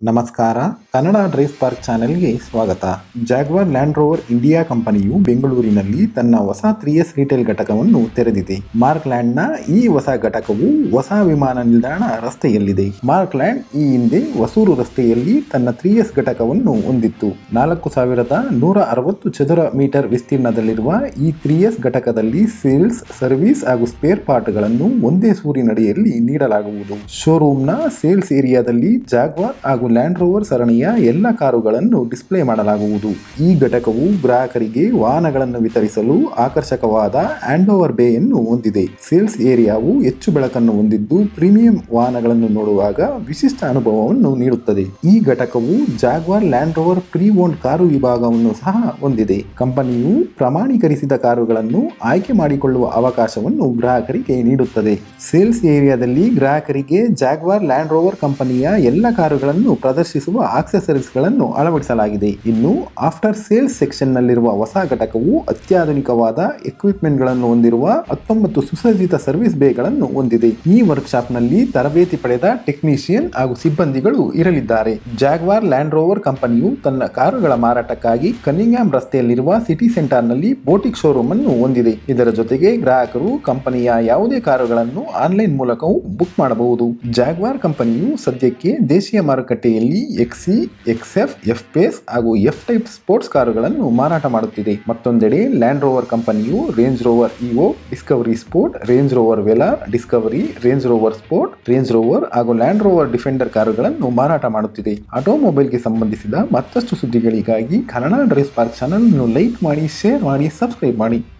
ನಮಸ್ಕಾರ Kannada drive park ಚಾನೆಲ್ಗೆ ಸ್ವಾಗತ ಜಾಗ್ವಾರ್ ಲ್ಯಾಂಡ್ ರೋವರ್ ಇಂಡಿಯಾ ಕಂಪನಿಯು ಬೆಂಗಳೂರಿನಲ್ಲಿ ತನ್ನ ಹೊಸ ತ್ರೀ ಎಸ್ ರಿಟೇಲ್ ಘಟಕವನ್ನು ತೆರೆದಿದೆ ಮಾರ್ಕ್ ಲ್ಯಾಂಡ್ನ ಈ ಹೊಸ ಘಟಕವು ಹೊಸ ವಿಮಾನ ನಿಲ್ದಾಣ ರಸ್ತೆಯಲ್ಲಿದೆ ಮಾರ್ಕ್ ಲ್ಯಾಂಡ್ ಈ ಹಿಂದೆ ಹೊಸೂರು ರಸ್ತೆಯಲ್ಲಿ ತನ್ನ ತ್ರೀ ಎಸ್ ಘಟಕವನ್ನು ಹೊಂದಿತ್ತು ನಾಲ್ಕು ಸಾವಿರದ ನೂರ ಅರವತ್ತು ಚದುರ ಮೀಟರ್ ವಿಸ್ತೀರ್ಣದಲ್ಲಿರುವ ಈ ತ್ರೀ ಎಸ್ ಘಟಕದಲ್ಲಿ ಸೇಲ್ಸ್ ಸರ್ವಿಸ್ ಹಾಗೂ ಸ್ಪೇರ್ ಪಾರ್ಟ್ಗಳನ್ನು ಒಂದೇ ಸೂರಿನಡಿಯಲ್ಲಿ ನೀಡಲಾಗುವುದು ಶೋರೂಮ್ನ ಸೇಲ್ಸ್ ಏರಿಯಾದಲ್ಲಿ ಜಾಗ್ವಾರ್ ಹಾಗೂ ಲ್ಯಾಂಡ್ ರೋವರ್ ಸರಣಿಯ ಎಲ್ಲ ಕಾರುಗಳನ್ನು ಡಿಸ್ಪ್ಲೇ ಮಾಡಲಾಗುವುದು ಈ ಘಟಕವು ಗ್ರಾಹಕರಿಗೆ ವಾಹನಗಳನ್ನು ವಿತರಿಸಲು ಆಕರ್ಷಕವಾದ ಹ್ಯಾಂಡ್ ಓವರ್ ಬೇಯನ್ನು ಹೊಂದಿದೆ ಸೇಲ್ಸ್ ಏರಿಯಾವು ಹೆಚ್ಚು ಬೆಳಕನ್ನು ಹೊಂದಿದ್ದು ಪ್ರೀಮಿಯಂ ವಾಹನಗಳನ್ನು ನೋಡುವಾಗ ವಿಶಿಷ್ಟ ಅನುಭವವನ್ನು ನೀಡುತ್ತದೆ ಈ ಘಟಕವು Jaguar Land Rover pre owned car ವಿಭಾಗವನ್ನು ಸಹ ಹೊಂದಿದೆ ಕಂಪನಿಯು ಪ್ರಮಾಣೀಕರಿಸಿದ ಕಾರುಗಳನ್ನು ಆಯ್ಕೆ ಮಾಡಿಕೊಳ್ಳುವ ಅವಕಾಶವನ್ನು ಗ್ರಾಹಕರಿಗೆ ನೀಡುತ್ತದೆ ಸೇಲ್ಸ್ ಏರಿಯಾದಲ್ಲಿ ಗ್ರಾಹಕರಿಗೆ ಜಾಗ್ವಾರ್ ಲ್ಯಾಂಡ್ ರೋವರ್ ಕಂಪನಿಯ ಎಲ್ಲ ಕಾರುಗಳನ್ನು ಪ್ರದರ್ಶಿಸುವ ಆಕ್ಸೆಸರೀಸ್ಗಳನ್ನು ಅಳವಡಿಸಲಾಗಿದೆ ಇನ್ನು ಆಫ್ಟರ್ ಸೇಲ್ಸ್ ಸೆಕ್ಷನ್ ನಲ್ಲಿರುವ ಹೊಸ ಘಟಕವು ಅತ್ಯಾಧುನಿಕವಾದ ಎಕ್ವಿಪ್ಮೆಂಟ್ ಗಳನ್ನು ಹೊಂದಿರುವ ಹತ್ತೊಂಬತ್ತು ಸುಸಜ್ಜಿತ ಸರ್ವಿಸ್ ಬೇಗಳನ್ನು ಹೊಂದಿದೆ ಈ ವರ್ಕ್ಶಾಪ್ ನಲ್ಲಿ ತರಬೇತಿ ಪಡೆದ ಟೆಕ್ನಿಷಿಯನ್ ಹಾಗೂ ಸಿಬ್ಬಂದಿಗಳು ಇರಲಿದ್ದಾರೆ ಜಾಗ್ವಾರ್ ಲ್ಯಾಂಡ್ ರೋವರ್ ಕಂಪನಿಯು ತನ್ನ ಕಾರುಗಳ ಮಾರಾಟಕ್ಕಾಗಿ ಕನ್ನಿಂಗ್ಯಾಮ್ ರಸ್ತೆಯಲ್ಲಿರುವ ಸಿಟಿ ಸೆಂಟರ್ ನಲ್ಲಿ ಬೋಟಿಕ್ ಶೋರೂಮ್ ಅನ್ನು ಹೊಂದಿದೆ ಇದರ ಜೊತೆಗೆ ಗ್ರಾಹಕರು ಕಂಪನಿಯ ಯಾವುದೇ ಕಾರುಗಳನ್ನು ಆನ್ಲೈನ್ ಮೂಲಕವೂ ಬುಕ್ ಮಾಡಬಹುದು ಜಾಗ್ವಾರ್ ಕಂಪನಿಯು ಸದ್ಯಕ್ಕೆ ದೇಶೀಯ ಮಾರುಕಟ್ಟೆಯಲ್ಲಿ ಎಕ್ಸಿ ಎಕ್ಸ್ಎಫ್ ಎಫ್ ಪೇಸ್ ಹಾಗೂ ಎಫ್ ಟೈಪ್ ಸ್ಪೋರ್ಟ್ಸ್ ಕಾರುಗಳನ್ನು ಮಾರಾಟ ಮಾಡುತ್ತಿದೆ ಮತ್ತೊಂದೆಡೆ ಲ್ಯಾಂಡ್ ರೋವರ್ ಕಂಪನಿಯು Range Rover Evoque Discovery Sport Range Rover Velar Discovery Range Rover Sport Range Rover ಹಾಗೂ ಲ್ಯಾಂಡ್ ರೋವರ್ ಡಿಫೆಂಡರ್ ಕಾರುಗಳನ್ನು ಮಾರಾಟ ಮಾಡುತ್ತಿದೆ ಆಟೋಮೊಬೈಲ್ಗೆ ಸಂಬಂಧಿಸಿದ ಮತ್ತಷ್ಟು ಸುದ್ದಿಗಳಿಗಾಗಿ Kannada drive park channel like ಮಾಡಿ ಶೇರ್ ಮಾಡಿ ಸಬ್ಸ್ಕ್ರೈಬ್ ಮಾಡಿ